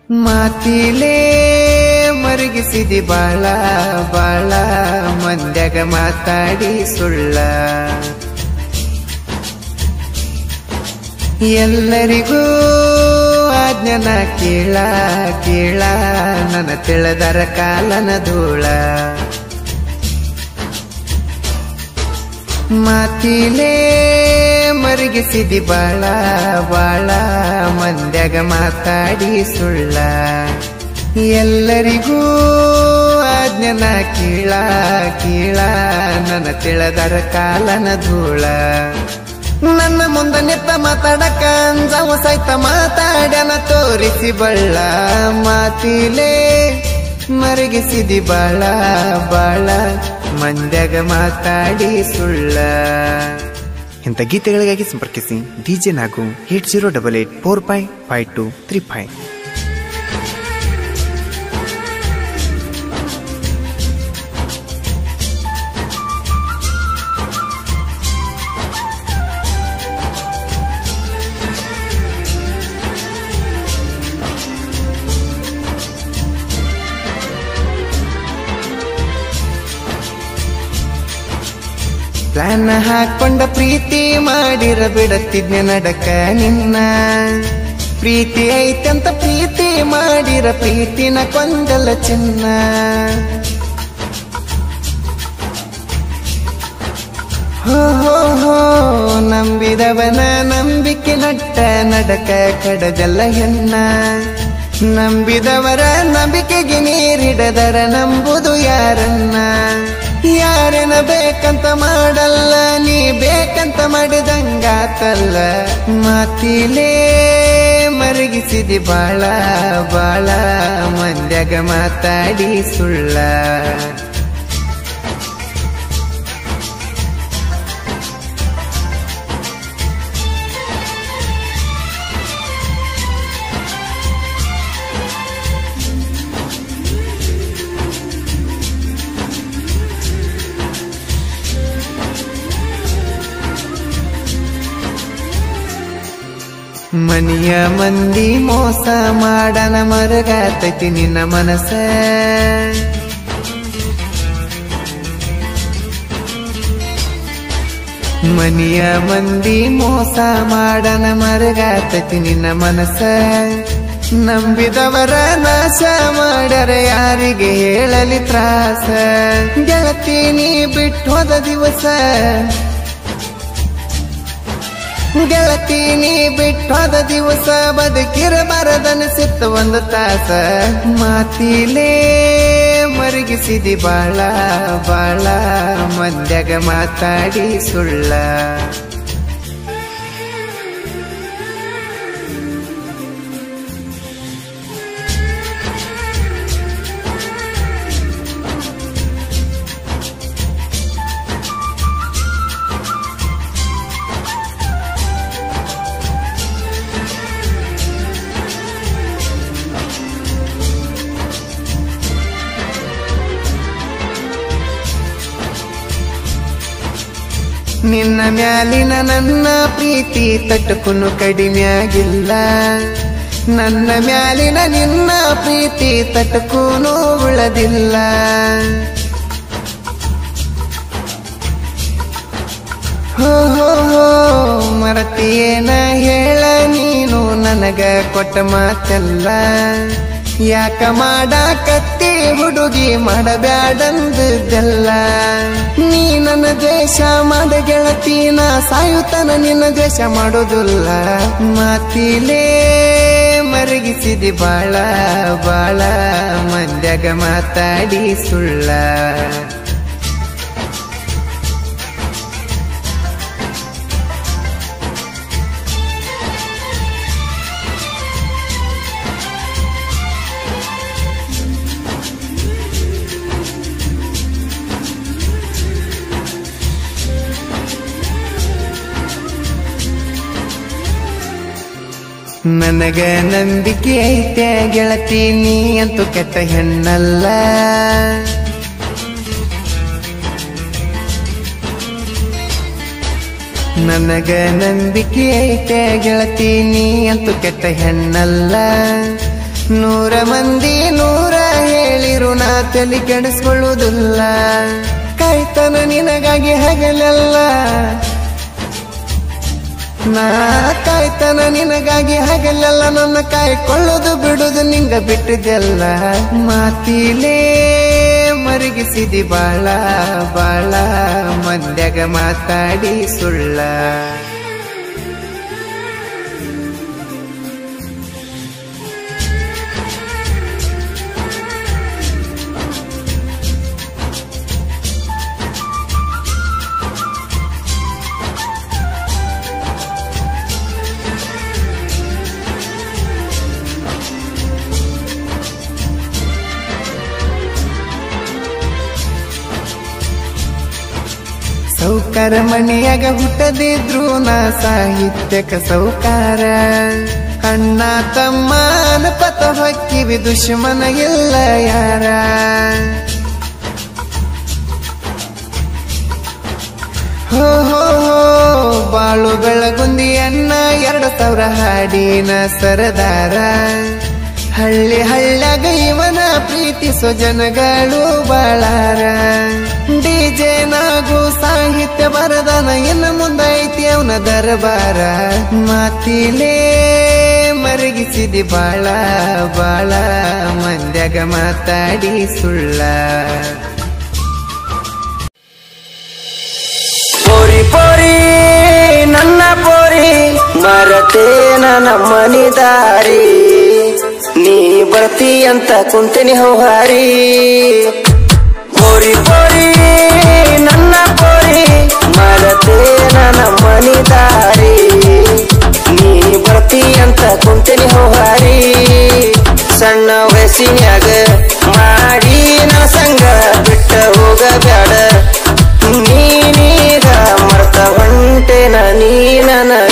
ಮಾತಿಲೇ ಮರಗಿಸಿದಿ ಬಾಳ ಬಾಳ ಮಂದ್ಯಾಗ ಮಾತಾಡಿ ಸುಳ್ಳ ಎಲ್ಲರಿಗೂ ಆಜ್ಞನ ಕೇಳ ಕೇಳ ನನ್ನ ತಿಳಿದರ ಕಾಲನ ಧೂಳ ಮಾತಿಲೇ ಮರಗಿಸಿದಿ ಬಾಳ ಬಾಳ ಮಂದ್ಯಾಗ ಮಾತಾಡಿ ಸುಳ್ಳ ಎಲ್ಲರಿಗೂ ಆಜ್ಞನ ಕೀಳ ಕೀಳ ನನ್ನ ತಿಳದರ ಕಾಲನ ಧೂಳ ನನ್ನ ಮುಂದ ನಿತ್ತ ಮಾತಾಡಕ ಅಂಜವ ಸಹಿತ ಮಾತಾಡ್ಯನ ತೋರಿಸಿ ಬಳ್ಳ ಮಾತಿಲೇ ಮರಗಿಸಿದಿ ಬಾಳ ಬಾಳ ಮಂದ್ಯಾಗ ಮಾತಾಡಿ ಸುಳ್ಳ ಇಂಥ ಗೀತೆಗಳಿಗಾಗಿ ಸಂಪರ್ಕಿಸಿ DJ Nagu eight zero double eight four five five two three five plan ಹಾಕೊಂಡ ಪ್ರೀತಿ ಮಾಡಿರ ಬಿಡತ್ತಿದ್ನೆ ನಡಕ ನಿನ್ನ ಪ್ರೀತಿ ಐತಂತ ಪ್ರೀತಿ ಮಾಡಿರ ಪ್ರೀತಿನ ಕೊಂದಲ ಚಿನ್ನ ಹೋ ಹೋ ಹೋ ನಂಬಿದವನ ನಂಬಿಕೆ ನಟ್ಟ ನಡಕ ಕಡದಲ್ಲ ಹೆಣ್ಣ ನಂಬಿದವರ ನಂಬಿಕೆಗೆ ನೀರಿಡದರ ನಂಬುದು ಯಾರನ್ನ ಯಾರೇನ ಬೇಕಂತ ಮಾಡಲ್ಲ ನೀ ಬೇಕಂತ ಮಾಡಿದಂಗಾತಲ್ಲ ಮಾತಿಲೇ ಮರಗಿಸಿದಿ ಬಾಳ ಬಾಳ ಮಂದ್ಯಾಗ ಮಾತಾಡಿ ಸುಳ್ಳ ಮನಿಯ ಮಂದಿ ಮೋಸ ಮಾಡನ ಮರಗಾತೈತಿ ನಿನ್ನ ಮನಸ ಮನಿಯ ಮಂದಿ ಮೋಸ ಮಾಡನ ಮರಗಾತೈತಿ ನಿನ್ನ ಮನಸ ನಂಬಿದವರ ನಾಶ ಮಾಡರ ಯಾರಿಗೆ ಹೇಳಲಿ ತ್ರಾಸ ಗೆಳತಿ ನೀ ಬಿಟ್ಟು ಹೋದ ದಿವಸ ಗೆಳತಿ ನೀ ಬಿಟ್ಟೋದ ದಿವಸ ಬದುಕಿರಬಾರದನಿಸಿತ್ತು ಒಂದು ತಾಸ ಮಾತಿಲೇ ಮರಗಿಸಿದಿ ಬಾಳ ಬಾಳ ಮಂದ್ಯಾಗ ಮಾತಾಡಿ ಸುಳ್ಳ ನಿನ್ನ ಮ್ಯಾಲಿನ ನನ್ನ ಪ್ರೀತಿ ತಟ್ಟುಕುನು ಕಡಿಮೆ ಆಗಿಲ್ಲ ನನ್ನ ಮ್ಯಾಲಿನ ನಿನ್ನ ಪ್ರೀತಿ ತಟ್ಟುಕೂನು ಉಳದಿಲ್ಲ ಹೋ ಹೋ ಹೋ ಮರತಿಯೇನ ಹೇಳ ನೀನು ನನಗ ಕೊಟ್ಟ ಮಾತೆಲ್ಲ ಯಾಕ ಮಾಡಾಕತ್ತಿ ಹುಡುಗಿ ಮಾಡಬ್ಯಾಡಂದಲ್ಲ ನೀ ನನ್ನ ದ್ವೇಷ ಮಾಡ ಗೆಳತಿ ನಾ ಸಾಯುತನ ನಿನ್ನ ದ್ವೇಷ ಮಾಡೋದಿಲ್ಲ ಮಾತಿಲೇ ಮರಗಿಸಿದಿ ಬಾಳ ಬಾಳ ಮಂದ್ಯಾಗ ಮಾತಾಡಿ ಸುಳ್ಳ ನನಗ ನಂಬಿಕೆ ಐತೆ ಗೆಳತಿ ನೀ ಅಂತೂ ಕೆಟ್ಟ ಹೆಣ್ಣಲ್ಲ ನನಗ ನಂಬಿಕೆ ಐತೆ ಗೆಳತಿ ನೀ ಅಂತೂ ಕೆಟ್ಟ ಹೆಣ್ಣಲ್ಲ ನೂರ ಮಂದಿ ನೂರ ಹೇಳಿರು ನಾ ತಲೆ ಕೆಡಿಸ್ಕೊಳ್ಳುವುದಿಲ್ಲ ಕಾಯ್ತಾನ ನಿನಗಾಗಿ ಹಗಲೆಲ್ಲ ನಾ ಕಾಯ್ತಾನ ನಿನಗಾಗಿ ಹಗಲೆಲ್ಲ ನನ್ನ ಕಾಯ್ಕೊಳ್ಳೋದು ಬಿಡುದು ನಿಂಗ ಬಿಟ್ಟಿದ್ದೆಲ್ಲ ಮಾತಿಲೇ ಮರಗಿಸಿದಿ ಬಾಳ ಬಾಳ ಮಂದ್ಯಾಗ ಮಾತಾಡಿ ಸುಳ್ಳ ಸೌಕಾರ ಮಣಿಯಾಗ ಹುಟ್ಟದಿದ್ರು ನಾ ಸಾಹಿತ್ಯಕ ಸೌಕಾರ ಅಣ್ಣ ತಮ್ಮ ಅನುಪತ ಹೊಕ್ಕಿವಿ ದುಶ್ಮನ ಇಲ್ಲ ಯಾರ ಹೋ ಹೋ ಹೋ ಬಾಳು ಬೆಳಗುಂದಿ ಅಣ್ಣ ಎರಡು ಸಾವಿರ ಹಾಡಿನ ಸರದಾರ ಹಳ್ಳಿ ಹಳ್ಳ್ಯಾಗ ಇವನ ಪ್ರೀತಿಸೋ ಜನಗಳು ಬಾಳಾರ ಡಿಜೆ ನಾಗು ಸಾಹಿತ್ಯ ಬರದಾನ ಇನ್ನು ಮುಂದೈತಿ ಅವನ ದರ್ಬಾರ ಮಾತಿಲೇ ಮರಗಿಸಿದಿ ಬಾಳ ಬಾಳ ಮಂದ್ಯಾಗ ಮಾತಾಡಿ ಸುಳ್ಳ ಪೋರಿ ಪೋರಿ ನನ್ನ ಪೋರಿ ಮರತೇನ ನಮ್ಮನಿ ದಾರಿ ನೀ ಬರ್ತಿ ಅಂತ ಕುಂತಿನಿ ಹೌಹಾರಿ ಪೋರಿ ಪೋರಿ ನನ್ನ ಪೋರಿ ಮರತೇನ ನಮ್ಮನಿ ದಾರಿ ನೀ ಬರ್ತಿ ಅಂತ ಕುಂತಿನಿ ಹೌಹಾರಿ ಸಣ್ಣ ವಯಸ್ಸಿನ್ಯಾಗ ಮಾಡಿ ನನ್ನ ಸಂಗ ಬಿಟ್ಟ ಹೋಗಬ್ಯಾಡ ನೀನೀಗ ಮರ್ತ ಹೊಂಟೆನ ನೀ ನನ್ನ